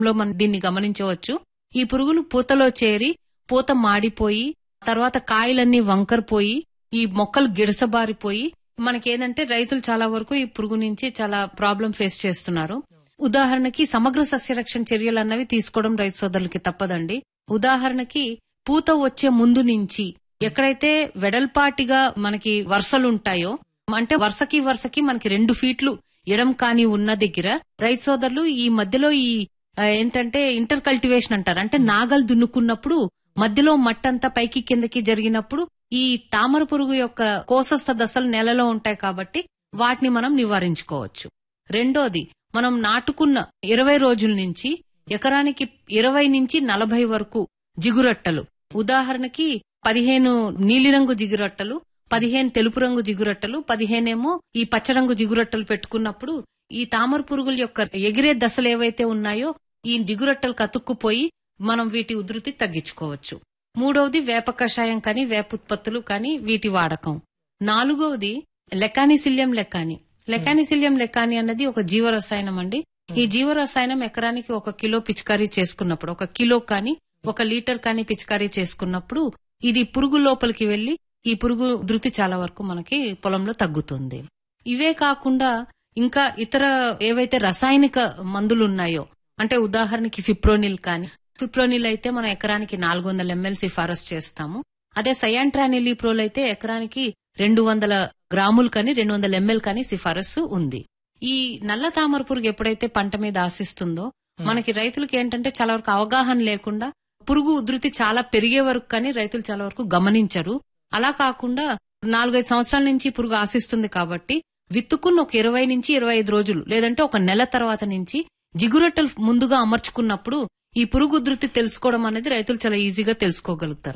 లో మనం దీన్ని గమనించవచ్చు ఈ పురుగులు పూతలో చేరి పూత మాడిపోయి తర్వాత కాయలన్నీ వంకరపోయి ఈ మొక్కలు గిడసబారిపోయి మనకేందంటే రైతులు చాలా వరకు ఈ పురుగు నుంచి చాలా ప్రాబ్లం ఫేస్ చేస్తున్నారు ఉదాహరణకి సమగ్ర సస్యరక్షణ చర్యలు అన్నవి తీసుకోవడం రైతు సోదరులకి తప్పదండి ఉదాహరణకి పూత వచ్చే ముందు నుంచి ఎక్కడైతే వెడల్పాటిగా మనకి వరుసలు ఉంటాయో అంటే వరుసకి వరుసకి మనకి రెండు ఫీట్లు ఎడం కాని ఉన్న దగ్గర రైతు సోదరులు ఈ మధ్యలో ఈ ఆ, ఏంటంటే ఇంటర్ కల్టివేషన్ అంటారు అంటే నాగలు దున్నుకున్నప్పుడు మధ్యలో మట్టంతా పైకి కిందకి జరిగినప్పుడు ఈ తామర పురుగు యొక్క కోసస్థ దశలు నెలలో ఉంటాయి కాబట్టి వాటిని మనం నివారించుకోవచ్చు రెండోది మనం నాటుకున్న ఇరవై రోజుల నుంచి ఎకరానికి ఇరవై నుంచి నలభై వరకు జిగురట్టలు ఉదాహరణకి పదిహేను నీలిరంగు జిగురట్టలు పదిహేను తెలుపు రంగు జిగురట్టలు పదిహేనేమో ఈ పచ్చరంగు జిగురట్టలు పెట్టుకున్నప్పుడు ఈ తామర పురుగుల యొక్క ఎగిరే దశలు ఏవైతే ఉన్నాయో ఈ జిగురట్టలు కతుక్కుపోయి మనం వీటి ఉధృతి తగ్గించుకోవచ్చు మూడవది వేప కషాయం కానీ వేప ఉత్పత్తులు కానీ వీటి వాడకం నాలుగవది లెకానిసిలియం లెక్కాని లెకానిసిలియం లెక్కాని అన్నది ఒక జీవరసాయనం అండి ఈ జీవరసాయనం ఎకరానికి ఒక కిలో పిచికారీ చేసుకున్నప్పుడు ఒక కిలో కానీ ఒక లీటర్ కానీ పిచికారీ చేసుకున్నప్పుడు ఇది పురుగు లోపలికి వెళ్లి ఈ పురుగు ఉధృతి చాలా వరకు మనకి పొలంలో తగ్గుతుంది ఇవే కాకుండా ఇంకా ఇతర ఏవైతే రసాయనిక మందులు ఉన్నాయో అంటే ఉదాహరణకి ఫిప్రోనిల్ కానీ ఫిప్రోనిల్ అయితే మనం ఎకరానికి నాలుగు వందల ఎంఎల్ సిఫారసు చేస్తాము అదే సయాంట్రానిలిప్రోల్ అయితే ఎకరానికి రెండు వందల గ్రాములు కానీ రెండు వందల ఎంఎల్ కానీ సిఫారసు ఉంది ఈ నల్ల తామర పురుగు ఎప్పుడైతే పంట మీద ఆశిస్తుందో మనకి రైతులకి ఏంటంటే చాలా వరకు అవగాహన లేకుండా పురుగు ఉధృతి చాలా పెరిగే వరకు కానీ రైతులు చాలా వరకు గమనించరు అలా కాకుండా నాలుగైదు సంవత్సరాల నుంచి పురుగు ఆశిస్తుంది కాబట్టి విత్తుకున్న ఒక ఇరవై నుంచి ఇరవై ఐదు రోజులు లేదంటే ఒక నెల తర్వాత నుంచి జిగురొట్టలు ముందుగా అమర్చుకున్నప్పుడు ఈ పురుగు ఉధృతి తెలుసుకోవడం అనేది రైతులు చాలా ఈజీగా తెలుసుకోగలుగుతారు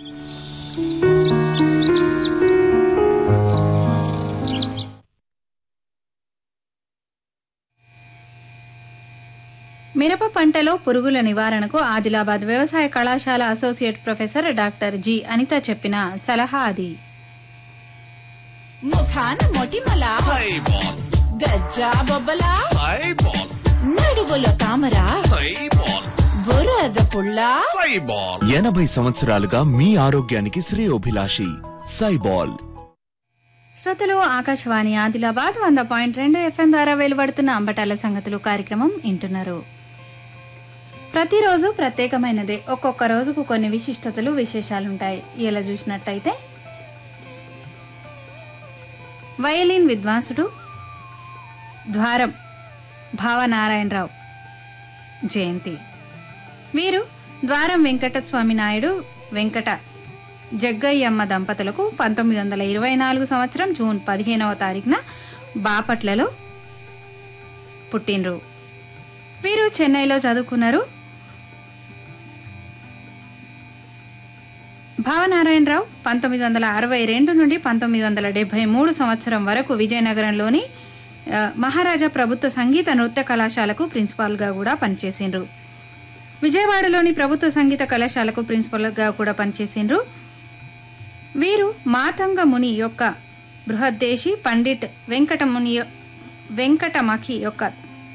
మిరప పంటలో పురుగుల నివారణకు ఆదిలాబాద్ వ్యవసాయ కళాశాల associate professor doctor G Anitha చెప్పిన సలహా అది ముఖాన మొటిమల సైబాల్ గజ్జా బొబ్బల సైబాల్ నడువుల తామర సైబాల్ బురద పుల్ల సైబాల్ ఎనభై సంవత్సరాలుగా మీ ఆరోగ్యానికి శ్రేయోభిలాషి సైబాల్ శ్రోతలు ఆకాశవాణి ఆదిలాబాద్ వంద పాయింట్ రెండు ఎఫ్ఎం ద్వారా వెలువడుతున్న అంబటాల సంగతులు కార్యక్రమం వింటున్నారు ప్రతిరోజు ప్రత్యేకమైనదే ఒక్కొక్క రోజుకు కొన్ని విశిష్టతలు విశేషాలుంటాయి ఇలా చూసినట్టయితే వయలిన్ విద్వాంసుడు ద్వారం భావనారాయణరావు జయంతి వీరు ద్వారం వెంకటస్వామి నాయుడు వెంకట జగ్గయ్యమ్మ దంపతులకు పంతొమ్మిది వందల ఇరవై నాలుగు సంవత్సరం జూన్ పదిహేనవ తారీఖున బాపట్లలో పుట్టినరు వీరు చెన్నైలో చదువుకున్నారు భావనారాయణరావు పంతొమ్మిది వందల అరవై రెండు నుండి పంతొమ్మిది వందల డెబ్బై మూడు సంవత్సరం వరకు విజయనగరంలోని ఆ, మహారాజా ప్రభుత్వ సంగీత నృత్య కళాశాలకు ప్రిన్సిపాల్గా కూడా పనిచేసిండ్రు విజయవాడలోని ప్రభుత్వ సంగీత కళాశాలకు ప్రిన్సిపల్గా కూడా పనిచేసిండ్రు వీరు మాతంగ ముని యొక్క బృహద్దేశి పండిట్ వెంకటముని యొ- వెంకటమఖి యొక్క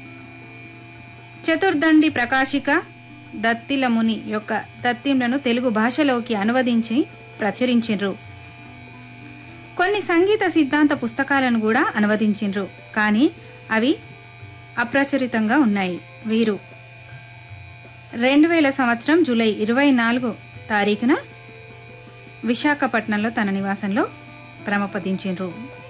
చతుర్దండి ప్రకాశిక దత్తిల ముని యొక్క దత్తింలను తెలుగు భాషలోకి అనువదించి ప్రచురించిండ్రు కొన్ని సంగీత సిద్ధాంత పుస్తకాలను కూడా అనువదించిండ్రు కానీ అవి అప్రచురితంగా ఉన్నాయి వీరు రెండు వేల సంవత్సరం జూలై ఇరవై నాలుగు తారీఖున విశాఖపట్నంలో తన నివాసంలో ప్రమపదించిండ్రు